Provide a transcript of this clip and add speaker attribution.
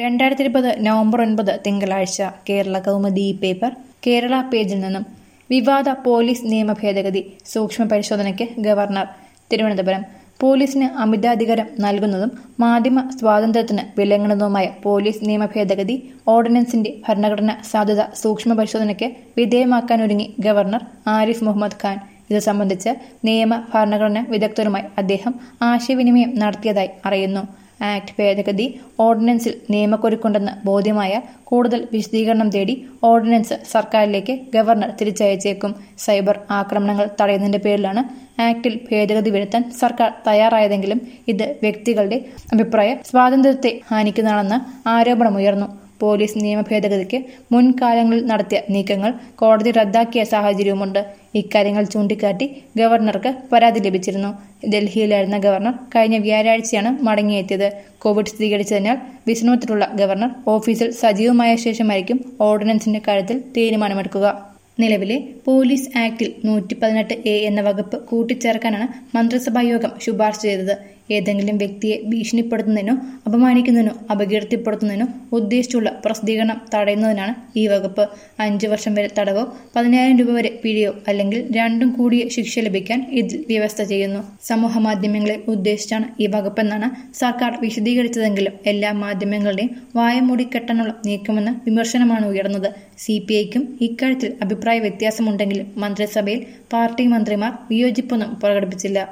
Speaker 1: രണ്ടായിരത്തി ഇരുപത് നവംബർ ഒൻപത് തിങ്കളാഴ്ച കേരള കൗമുദി പേപ്പർ കേരള പേജിൽ നിന്നും വിവാദ പോലീസ് നിയമ ഭേദഗതി സൂക്ഷ്മ പരിശോധനയ്ക്ക് ഗവർണർ തിരുവനന്തപുരം പോലീസിന് അമിതാധികാരം നൽകുന്നതും മാധ്യമ സ്വാതന്ത്ര്യത്തിന് വിലങ്ങുന്നതുമായ പോലീസ് നിയമ ഭേദഗതി ഓർഡിനൻസിന്റെ ഭരണഘടനാ സാധ്യത സൂക്ഷ്മ പരിശോധനയ്ക്ക് വിധേയമാക്കാനൊരുങ്ങി ഗവർണർ ആരിഫ് മുഹമ്മദ് ഖാൻ ഇത് സംബന്ധിച്ച് നിയമ ഭരണഘടനാ വിദഗ്ധരുമായി അദ്ദേഹം ആശയവിനിമയം നടത്തിയതായി അറിയുന്നു ആക്ട് ഭേദഗതി ഓർഡിനൻസിൽ നിയമക്കുരുക്കുണ്ടെന്ന് ബോധ്യമായ കൂടുതൽ വിശദീകരണം തേടി ഓർഡിനൻസ് സർക്കാരിലേക്ക് ഗവർണർ തിരിച്ചയച്ചേക്കും സൈബർ ആക്രമണങ്ങൾ തടയുന്നതിന്റെ പേരിലാണ് ആക്ടിൽ ഭേദഗതി വരുത്താൻ സർക്കാർ തയ്യാറായതെങ്കിലും ഇത് വ്യക്തികളുടെ അഭിപ്രായ സ്വാതന്ത്ര്യത്തെ ഹാനിക്കുന്നതാണെന്ന് ആരോപണമുയർന്നു പോലീസ് നിയമ ഭേദഗതിക്ക് മുൻകാലങ്ങളിൽ നടത്തിയ നീക്കങ്ങൾ കോടതി റദ്ദാക്കിയ സാഹചര്യവുമുണ്ട് ഇക്കാര്യങ്ങൾ ചൂണ്ടിക്കാട്ടി ഗവർണർക്ക് പരാതി ലഭിച്ചിരുന്നു ഡൽഹിയിലായിരുന്ന ഗവർണർ കഴിഞ്ഞ വ്യാഴാഴ്ചയാണ് മടങ്ങിയെത്തിയത് കോവിഡ് സ്ഥിരീകരിച്ചതിനാൽ വിശ്രമത്തിലുള്ള ഗവർണർ ഓഫീസിൽ സജീവമായ ശേഷമായിരിക്കും ഓർഡിനൻസിന്റെ കാര്യത്തിൽ തീരുമാനമെടുക്കുക നിലവിലെ പോലീസ് ആക്ടിൽ നൂറ്റി പതിനെട്ട് എ എന്ന വകുപ്പ് കൂട്ടിച്ചേർക്കാനാണ് മന്ത്രിസഭാ യോഗം ശുപാർശ ചെയ്തത് ഏതെങ്കിലും വ്യക്തിയെ ഭീഷണിപ്പെടുത്തുന്നതിനോ അപമാനിക്കുന്നതിനോ അപകീർത്തിപ്പെടുത്തുന്നതിനോ ഉദ്ദേശിച്ചുള്ള പ്രസിദ്ധീകരണം തടയുന്നതിനാണ് ഈ വകുപ്പ് അഞ്ചു വർഷം വരെ തടവോ പതിനായിരം രൂപ വരെ പിഴയോ അല്ലെങ്കിൽ രണ്ടും കൂടിയ ശിക്ഷ ലഭിക്കാൻ ഇതിൽ വ്യവസ്ഥ ചെയ്യുന്നു സമൂഹ മാധ്യമങ്ങളെ ഉദ്ദേശിച്ചാണ് ഈ വകുപ്പെന്നാണ് സർക്കാർ വിശദീകരിച്ചതെങ്കിലും എല്ലാ മാധ്യമങ്ങളുടെയും വായമൂടി കെട്ടാനുള്ള നീക്കമെന്ന വിമർശനമാണ് ഉയർന്നത് സി പി ഐക്കും ഇക്കാര്യത്തിൽ അഭിപ്രായ വ്യത്യാസമുണ്ടെങ്കിലും മന്ത്രിസഭയിൽ പാർട്ടി മന്ത്രിമാർ വിയോജിപ്പൊന്നും പ്രകടിപ്പിച്ചില്ല